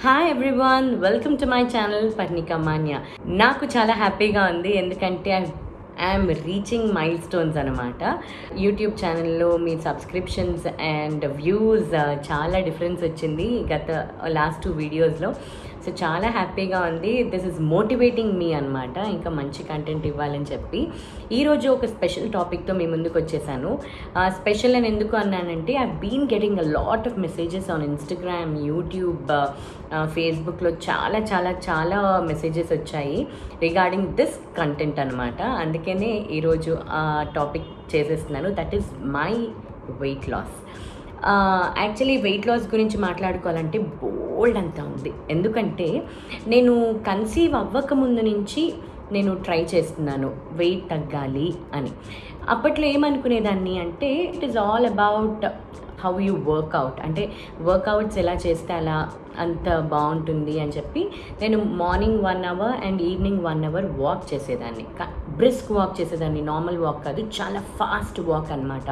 hi everyone welcome to my channel Parnika Manya నాకు చాలా హ్యాపీగా ఉంది ఎందుకంటే ఐఎమ్ రీచింగ్ మైల్ స్టోన్స్ అనమాట యూట్యూబ్ ఛానల్లో మీ సబ్స్క్రిప్షన్స్ అండ్ వ్యూస్ చాలా డిఫరెన్స్ వచ్చింది గత లాస్ట్ టూ వీడియోస్లో సో చాలా హ్యాపీగా ఉంది దిస్ ఇస్ మోటివేటింగ్ మీ అనమాట ఇంకా మంచి కంటెంట్ ఇవ్వాలని చెప్పి ఈరోజు ఒక స్పెషల్ టాపిక్తో మీ ముందుకు వచ్చేసాను స్పెషల్ అని ఎందుకు అన్నానంటే I been getting a lot of messages on Instagram YouTube ఫేస్బుక్లో చాలా చాలా చాలా మెసేజెస్ వచ్చాయి రిగార్డింగ్ దిస్ కంటెంట్ అనమాట అందుకనే ఈరోజు ఆ టాపిక్ చేసేస్తున్నాను that is my weight loss actually weight loss గురించి మాట్లాడుకోవాలంటే బోల్డ్ అంతా ఉంది ఎందుకంటే నేను కన్సీవ్ అవ్వకముందు నుంచి నేను ట్రై చేస్తున్నాను వెయిట్ తగ్గాలి అని అప్పట్లో ఏమనుకునేదాన్ని అంటే it is all about how you workout అంటే వర్కౌట్స్ ఎలా చేస్తే అలా అంత బాగుంటుంది అని చెప్పి నేను morning one hour and evening one hour walk చేసేదాన్ని బ్రిస్క్ వాక్ చేసేదాన్ని నార్మల్ వాక్ కాదు చాలా ఫాస్ట్ వాక్ అనమాట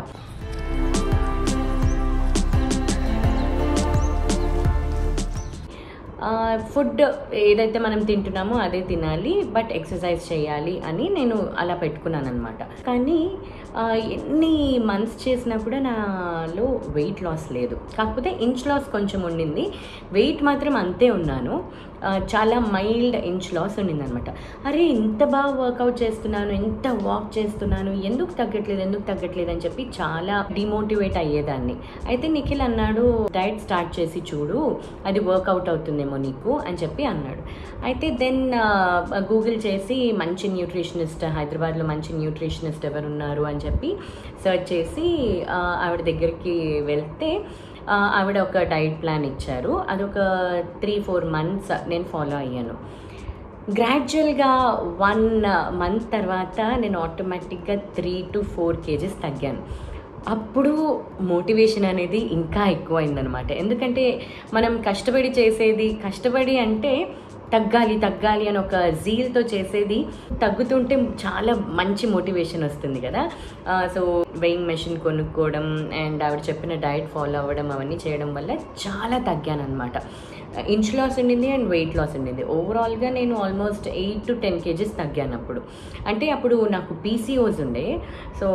ఫుడ్ ఏదైతే మనం తింటున్నామో అదే తినాలి బట్ ఎక్సర్సైజ్ చేయాలి అని నేను అలా పెట్టుకున్నాను అనమాట కానీ ఎన్ని మంత్స్ చేసినా కూడా నాలో వెయిట్ లాస్ లేదు కాకపోతే ఇంచ్ లాస్ కొంచెం ఉండింది వెయిట్ మాత్రం అంతే ఉన్నాను చాలా మైల్డ్ ఇంచ్ లాస్ ఉండింది అనమాట అరే ఇంత బాగా వర్కౌట్ చేస్తున్నాను ఎంత వాక్ చేస్తున్నాను ఎందుకు తగ్గట్లేదు ఎందుకు తగ్గట్లేదు అని చెప్పి చాలా డిమోటివేట్ అయ్యేదాన్ని అయితే నిఖిల్ అన్నాడు డైట్ స్టార్ట్ చేసి చూడు అది వర్కౌట్ అవుతుందేమో నీకు అని చెప్పి అన్నాడు అయితే దెన్ గూగుల్ చేసి మంచి న్యూట్రిషనిస్ట్ హైదరాబాద్లో మంచి న్యూట్రిషనిస్ట్ ఎవరు ఉన్నారు అని చెప్పి సెర్చ్ చేసి ఆవిడ దగ్గరికి వెళ్తే ఆవిడ ఒక డైట్ ప్లాన్ ఇచ్చారు అదొక త్రీ ఫోర్ మంత్స్ నేను ఫాలో అయ్యాను గ్రాడ్యువల్గా వన్ మంత్ తర్వాత నేను ఆటోమేటిక్గా త్రీ టు ఫోర్ కేజెస్ తగ్గాను అప్పుడు మోటివేషన్ అనేది ఇంకా ఎక్కువైందనమాట ఎందుకంటే మనం కష్టపడి చేసేది కష్టపడి అంటే తగ్గాలి తగ్గాలి అని ఒక జీల్తో చేసేది తగ్గుతుంటే చాలా మంచి మోటివేషన్ వస్తుంది కదా సో వెయింగ్ మెషిన్ కొనుక్కోవడం అండ్ ఆవిడ చెప్పిన డైట్ ఫాలో అవ్వడం అవన్నీ చేయడం వల్ల చాలా తగ్గాను అనమాట ఇంచ్ లాస్ ఉండింది అండ్ వెయిట్ లాస్ ఉండింది ఓవరాల్గా నేను almost eight to ten kgs తగ్గాను అప్పుడు అంటే అప్పుడు నాకు పీసీఓస్ ఉండే సో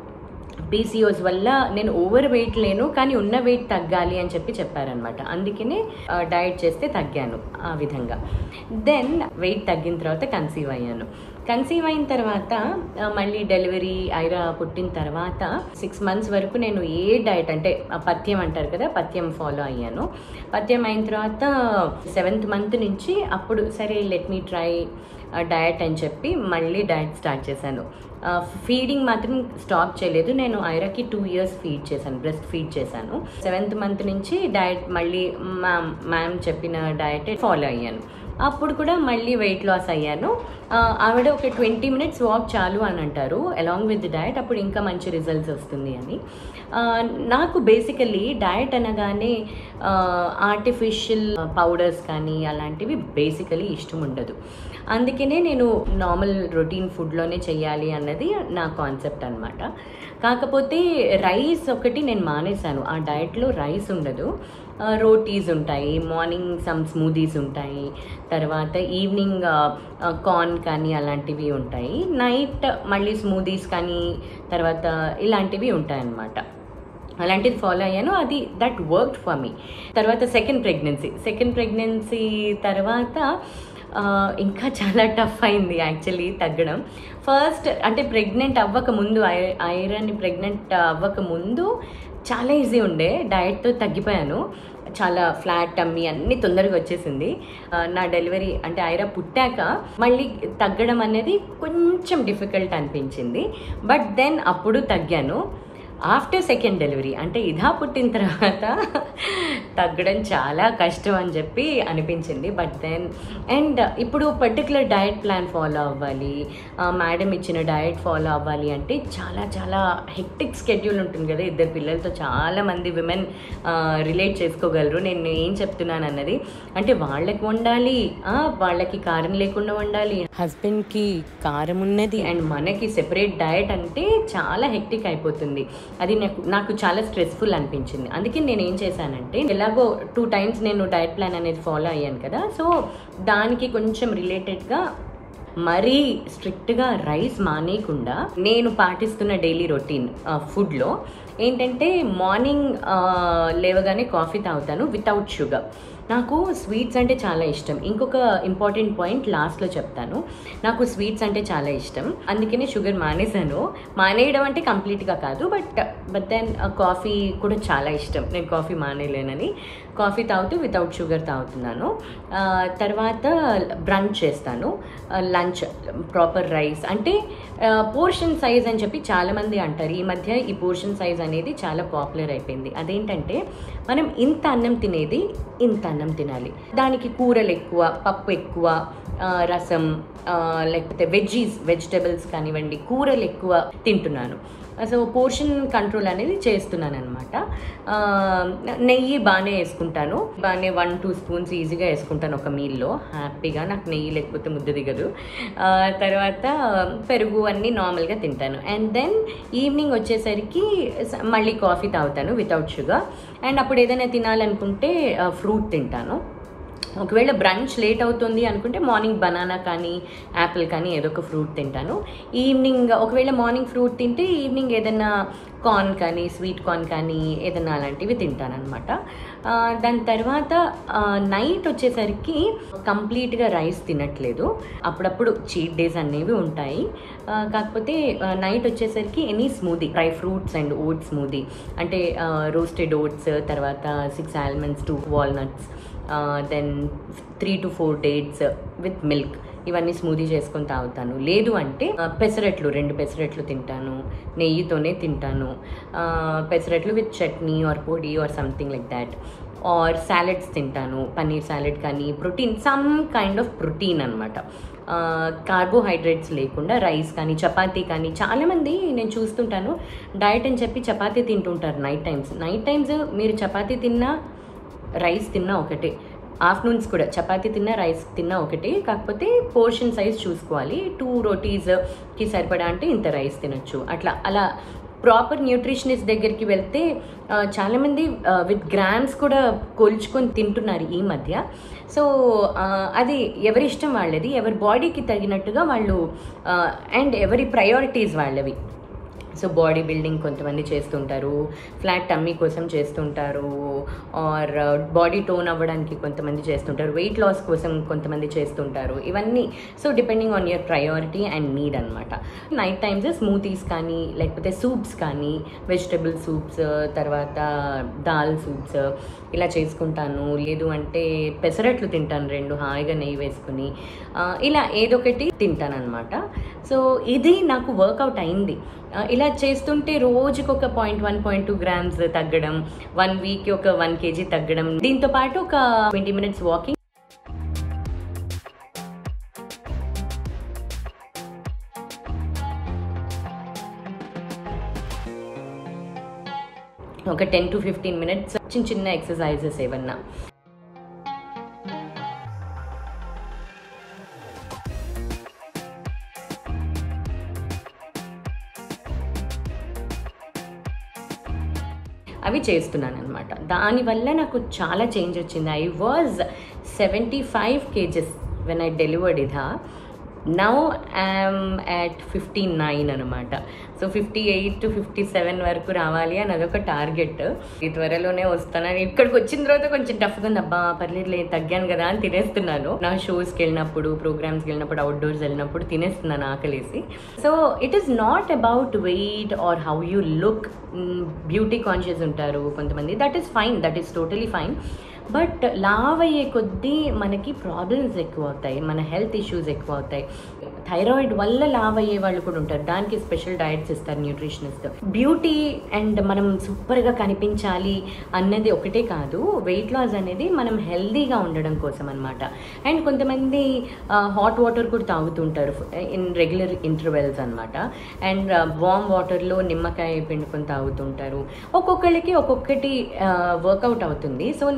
పీసీఓస్ వల్ల నేను ఓవర్ వెయిట్ లేను కానీ ఉన్న వెయిట్ తగ్గాలి అని చెప్పి చెప్పారనమాట అందుకనే డైట్ చేస్తే తగ్గాను ఆ విధంగా దెన్ వెయిట్ తగ్గిన తర్వాత కన్సీవ్ అయ్యాను కన్సీవ్ అయిన తర్వాత మళ్ళీ డెలివరీ ఐరా పుట్టిన తర్వాత సిక్స్ మంత్స్ వరకు నేను ఏ డైట్ అంటే పథ్యం అంటారు కదా పథ్యం ఫాలో అయ్యాను పథ్యం అయిన తర్వాత సెవెంత్ మంత్ నుంచి అప్పుడు సరే లెట్ మీ ట్రై డయట్ అని చెప్పి మళ్ళీ డయట్ స్టార్ట్ చేశాను ఫీడింగ్ మాత్రం స్టాప్ చేయలేదు నేను ఐరాకి టూ ఇయర్స్ ఫీడ్ చేశాను బ్రెస్ట్ ఫీడ్ చేశాను సెవెంత్ మంత్ నుంచి డయట్ మళ్ళీ మ్యామ్ మ్యామ్ చెప్పిన డయట్ ఫాలో అయ్యాను అప్పుడు కూడా మళ్ళీ వెయిట్ లాస్ అయ్యాను ఆవిడ ఒక ట్వంటీ మినిట్స్ వాక్ చాలు అని అంటారు అలాంగ్ విత్ డయట్ అప్పుడు ఇంకా మంచి రిజల్ట్స్ వస్తుంది అని నాకు బేసికల్లీ డయట్ అనగానే ఆర్టిఫిషియల్ పౌడర్స్ కానీ అలాంటివి బేసికలీ ఇష్టం ఉండదు అందుకనే నేను నార్మల్ రొటీన్ ఫుడ్లోనే చెయ్యాలి అన్నది నా కాన్సెప్ట్ అనమాట కాకపోతే రైస్ ఒకటి నేను మానేశాను ఆ డయట్లో రైస్ ఉండదు రోటీస్ ఉంటాయి మార్నింగ్ సమ్ స్మూదీస్ ఉంటాయి తర్వాత ఈవినింగ్ కార్న్ కానీ అలాంటివి ఉంటాయి నైట్ మళ్ళీ స్మూదీస్ కానీ తర్వాత ఇలాంటివి ఉంటాయి అన్నమాట అలాంటిది ఫాలో అయ్యాను అది దట్ వర్క్ ఫర్ మీ తర్వాత సెకండ్ ప్రెగ్నెన్సీ సెకండ్ ప్రెగ్నెన్సీ తర్వాత ఇంకా చాలా టఫ్ అయింది యాక్చువల్లీ తగ్గడం ఫస్ట్ అంటే ప్రెగ్నెంట్ అవ్వక ముందు ఐరన్ ప్రెగ్నెంట్ అవ్వక ముందు చాలా ఈజీ ఉండే డయట్తో తగ్గిపోయాను చాలా ఫ్లాట్ అమ్మి అన్ని తొందరగా వచ్చేసింది నా డెలివరీ అంటే ఐరా పుట్టాక మళ్ళీ తగ్గడం అనేది కొంచెం డిఫికల్ట్ అనిపించింది బట్ దెన్ అప్పుడు తగ్గాను ఆఫ్టర్ సెకండ్ డెలివరీ అంటే ఇదా పుట్టిన తర్వాత తగ్గడం చాలా కష్టం అని చెప్పి అనిపించింది బట్ దెన్ అండ్ ఇప్పుడు పర్టికులర్ డయట్ ప్లాన్ ఫాలో అవ్వాలి మేడం ఇచ్చిన డయట్ ఫాలో అవ్వాలి అంటే చాలా చాలా హెక్టిక్ స్కెడ్యూల్ ఉంటుంది కదా ఇద్దరు పిల్లలతో చాలా మంది విమెన్ రిలేట్ చేసుకోగలరు నేను ఏం చెప్తున్నాను అన్నది అంటే వాళ్ళకి వండాలి వాళ్ళకి కారం లేకుండా వండాలి హస్బెండ్కి కారం ఉన్నది అండ్ మనకి సెపరేట్ డయట్ అంటే చాలా హెక్టిక్ అయిపోతుంది అది నాకు నాకు చాలా స్ట్రెస్ఫుల్ అనిపించింది అందుకే నేను ఏం చేశానంటే ఎలాగో టూ టైమ్స్ నేను డయట్ ప్లాన్ అనేది ఫాలో అయ్యాను కదా సో దానికి కొంచెం రిలేటెడ్గా మరీ స్ట్రిక్ట్గా రైస్ మానేయకుండా నేను పాటిస్తున్న డైలీ రొటీన్ ఫుడ్లో ఏంటంటే మార్నింగ్ లేవగానే కాఫీ తాగుతాను వితౌట్ షుగర్ నాకు స్వీట్స్ అంటే చాలా ఇష్టం ఇంకొక ఇంపార్టెంట్ పాయింట్ లాస్ట్లో చెప్తాను నాకు స్వీట్స్ అంటే చాలా ఇష్టం అందుకనే షుగర్ మానేశాను మానేయడం అంటే కంప్లీట్గా కాదు బట్ బట్ దెన్ కాఫీ కూడా చాలా ఇష్టం నేను కాఫీ మానేయలేనని కాఫీ తాగుతూ వితౌట్ షుగర్ తాగుతున్నాను ఆ, తర్వాత బ్రంచ్ చేస్తాను లంచ్ ప్రాపర్ రైస్ అంటే పోర్షన్ సైజ్ అని చెప్పి చాలామంది అంటారు ఈ మధ్య ఈ పోర్షన్ సైజ్ అనేది చాలా పాపులర్ అయిపోయింది అదేంటంటే మనం ఇంత అన్నం తినేది ఇంత అన్నం తినాలి దానికి కూరలు ఎక్కువ పప్పు ఎక్కువ ఆ, రసం ఆ, లేకపోతే వెజ్జీస్ వెజిటబుల్స్ కానివ్వండి కూరలు ఎక్కువ తింటున్నాను సో పోర్షన్ కంట్రోల్ అనేది చేస్తున్నాను అనమాట నెయ్యి బాగానే వేసుకుంటాను బాగానే వన్ టూ స్పూన్స్ ఈజీగా వేసుకుంటాను ఒక మీల్లో హ్యాపీగా నాకు నెయ్యి లేకపోతే ముద్ద దిగదు ఆ, తర్వాత పెరుగు అన్నీ నార్మల్గా తింటాను అండ్ దెన్ ఈవినింగ్ వచ్చేసరికి స- మళ్ళీ కాఫీ తాగుతాను వితౌట్ షుగర్ అండ్ అప్పుడు ఏదైనా తినాలనుకుంటే ఫ్రూట్ తింటాను ఒకవేళ బ్రంచ్ లేట్ అవుతుంది అనుకుంటే మార్నింగ్ బనానా కానీ యాపిల్ కానీ ఏదో ఒక ఫ్రూట్ తింటాను ఈవినింగ్ ఒకవేళ మార్నింగ్ ఫ్రూట్ తింటే ఈవినింగ్ ఏదైనా కార్న్ కానీ స్వీట్ కార్న్ కానీ ఏదైనా అలాంటివి తింటాను అనమాట దాని తర్వాత నైట్ వచ్చేసరికి కంప్లీట్గా రైస్ తినట్లేదు అప్పుడప్పుడు చీట్ డేస్ అనేవి ఉంటాయి ఆ, కాకపోతే నైట్ వచ్చేసరికి any smoothie dry fruits and oats smoothie అంటే రోస్టెడ్ ఓట్స్ తర్వాత six almonds two walnuts then three to four dates with milk ఇవన్నీ స్మూదీ చేసుకొని తాగుతాను లేదు అంటే ఆ, పెసరట్లు రెండు పెసరట్లు తింటాను నెయ్యితోనే తింటాను ఆ, పెసరట్లు విత్ చట్నీ ఆర్ పొడి or something like that or salads తింటాను పన్నీర్ సాలెడ్ కానీ protein some kind of protein అనమాట కార్బోహైడ్రేట్స్ లేకుండా రైస్ కానీ చపాతీ కానీ చాలామంది నేను చూస్తుంటాను డయట్ అని చెప్పి చపాతీ తింటుంటారు నైట్ టైమ్స్ నైట్ టైమ్స్ మీరు చపాతీ తిన్నా రైస్ తిన్నా ఒకటే ఆఫ్టర్నూన్స్ కూడా చపాతీ తిన్నా రైస్ తిన్నా ఒకటే కాకపోతే పోర్షన్ సైజ్ చూసుకోవాలి టూ రోటీస్కి సరిపడా అంటే ఇంత రైస్ తినొచ్చు అట్లా అలా ప్రాపర్ న్యూట్రిషనిస్ట్ దగ్గరికి వెళ్తే ఆ, చాలామంది విత్ గ్రామ్స్ కూడా కొల్చుకొని తింటున్నారు ఈ మధ్య సో ఆ, అది ఎవరి ఇష్టం వాళ్ళది ఎవరి బాడీకి తగినట్టుగా వాళ్ళు అండ్ ఎవరి ప్రయారిటీస్ వాళ్ళవి సో బాడీ బిల్డింగ్ కొంతమంది చేస్తుంటారు ఫ్లాట్ టమ్మీ కోసం చేస్తుంటారు ఆర్ బాడీ టోన్ అవ్వడానికి కొంతమంది చేస్తుంటారు వెయిట్ లాస్ కోసం కొంతమంది చేస్తుంటారు ఇవన్నీ so depending on your priority and need అనమాట నైట్ టైమ్స్ స్మూతీస్ కానీ లేకపోతే సూప్స్ కానీ వెజిటబుల్ సూప్స్ తర్వాత దాల్ సూప్స్ ఇలా చేసుకుంటాను లేదు అంటే పెసరట్లు తింటాను రెండు హాయిగా నెయ్యి వేసుకుని ఆ, ఇలా ఏదో ఒకటి తింటాను అనమాట సో ఇది నాకు వర్కౌట్ అయింది ఆ, ఇలా చేస్తుంటే రోజుకి ఒక point one point two grams తగ్గడం వన్ వీక్ ఒక వన్ కేజీ తగ్గడం దీంతో పాటు ఒక ట్వంటీ మినిట్స్ వాకింగ్ ఒక టెన్ టు ఫిఫ్టీన్ మినిట్స్ చిన్న చిన్న ఎక్సర్సైజెస్ ఏమన్నా అవి చేస్తున్నాను అనమాట దానివల్ల నాకు చాలా చేంజ్ వచ్చింది I was seventy five kgs when I delivered ఇదా now I'm at fifty nine అనమాట so fifty eight to fifty seven వరకు రావాలి అని అదొక టార్గెట్ ఈ త్వరలోనే వస్తానని ఇక్కడికి వచ్చిన తర్వాత కొంచెం టఫ్గా ఉంది అబ్బా పర్లేదులే తగ్గాను కదా అని తినేస్తున్నాను నా షోస్కి వెళ్ళినప్పుడు ప్రోగ్రామ్స్కి వెళ్ళినప్పుడు అవుట్డోర్స్ వెళ్ళినప్పుడు తినేస్తున్నాను ఆకలేసి so it is not about weight or how you look beauty conscious ఉంటారు కొంతమంది that is fine that is totally fine but లావ్ అయ్యే కొద్దీ మనకి ప్రాబ్లమ్స్ ఎక్కువ అవుతాయి మన హెల్త్ ఇష్యూస్ ఎక్కువ అవుతాయి థైరాయిడ్ వల్ల లావ్ అయ్యే వాళ్ళు కూడా ఉంటారు దానికి స్పెషల్ డయట్స్ ఇస్తారు న్యూట్రిషనిస్ట్ బ్యూటీ అండ్ మనం సూపర్గా కనిపించాలి అన్నది ఒకటే కాదు వెయిట్ లాస్ అనేది మనం హెల్దీగా ఉండడం కోసం అనమాట అండ్ కొంతమంది హాట్ వాటర్ కూడా తాగుతుంటారు ఇన్ రెగ్యులర్ ఇంటర్వెల్స్ అనమాట అండ్ వామ్ వాటర్లో నిమ్మకాయ పిండుకొని తాగుతుంటారు ఒక్కొక్కరికి ఒక్కొక్కటి వర్కౌట్ అవుతుంది సో నేను ఇలా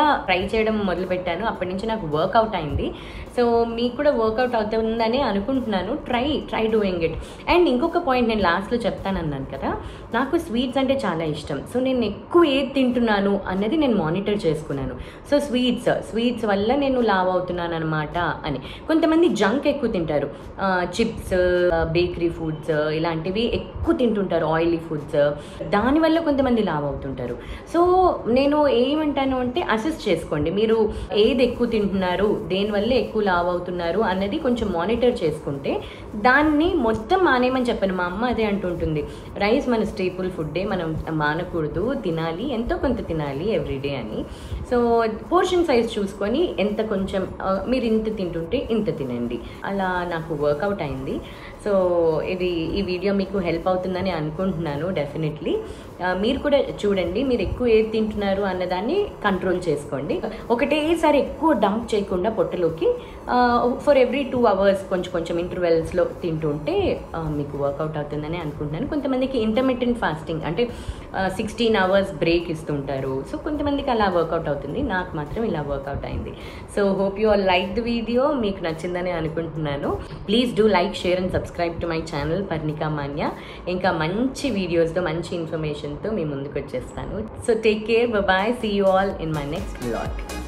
ట్రై చేయడం మొదలుపెట్టాను అప్పటి నుంచి నాకు వర్కౌట్ అయింది సో మీకు కూడా వర్కౌట్ అవుతుందని అనుకుంటున్నాను try try doing it and ఇంకొక పాయింట్ నేను లాస్ట్లో చెప్తానన్నాను కదా నాకు స్వీట్స్ అంటే చాలా ఇష్టం సో నేను ఎక్కువ ఏది తింటున్నాను అన్నది నేను మానిటర్ చేసుకున్నాను సో స్వీట్స్ స్వీట్స్ వల్ల నేను లావ్ అవుతున్నాను అనమాట అని కొంతమంది జంక్ ఎక్కువ తింటారు చిప్స్ బేకరీ ఫుడ్స్ ఇలాంటివి ఎక్కువ తింటుంటారు ఆయిలీ ఫుడ్స్ దానివల్ల కొంతమంది లావ్ అవుతుంటారు సో నేను ఏమంటాను అంటే అసెస్ చేసుకోండి మీరు ఏది ఎక్కువ తింటున్నారు దేనివల్ల ఎక్కువ లావ్ అవుతున్నారు అన్నది కొంచెం మానిటర్ చేసుకుంటే దాన్ని మొత్తం మానేయమని చెప్పాను మా అమ్మ అదే అంటుంటుంది రైస్ మన స్టేపుల్ ఫుడ్డే మనం మానకూడదు తినాలి ఎంతో కొంత తినాలి ఎవ్రీడే అని సో పోర్షన్ సైజ్ చూసుకొని ఎంత కొంచెం ఆ, మీరు ఇంత తింటుంటే ఇంత తినండి అలా నాకు వర్కౌట్ అయింది సో ఇది ఈ వీడియో మీకు హెల్ప్ అవుతుందని అనుకుంటున్నాను డెఫినెట్లీ మీరు కూడా చూడండి మీరు ఎక్కువ ఏది తింటున్నారు అన్నదాన్ని కంట్రోల్ చేసుకోండి ఒకటేసారి ఎక్కువ డంప్ చేయకుండా పొట్టలోకి ఫర్ ఎవ్రీ టూ అవర్స్ కొంచెం కొంచెం ఇంటర్వెల్స్లో తింటుంటే ఆ, మీకు వర్కౌట్ అవుతుందని అనుకుంటున్నాను కొంతమందికి ఇంటర్మీడియట్ ఫాస్టింగ్ అంటే సిక్స్టీన్ అవర్స్ బ్రేక్ ఇస్తుంటారు సో కొంతమందికి అలా వర్కౌట్ అవుతుంది నాకు మాత్రం ఇలా వర్కౌట్ అయింది so hope you all like the video మీకు నచ్చిందని అనుకుంటున్నాను please do like share and subscribe to my channel Parnika Manya ఇంకా మంచి వీడియోస్తో మంచి ఇన్ఫర్మేషన్తో మీ ముందుకు వచ్చేస్తాను so take care bye see you all in my next blog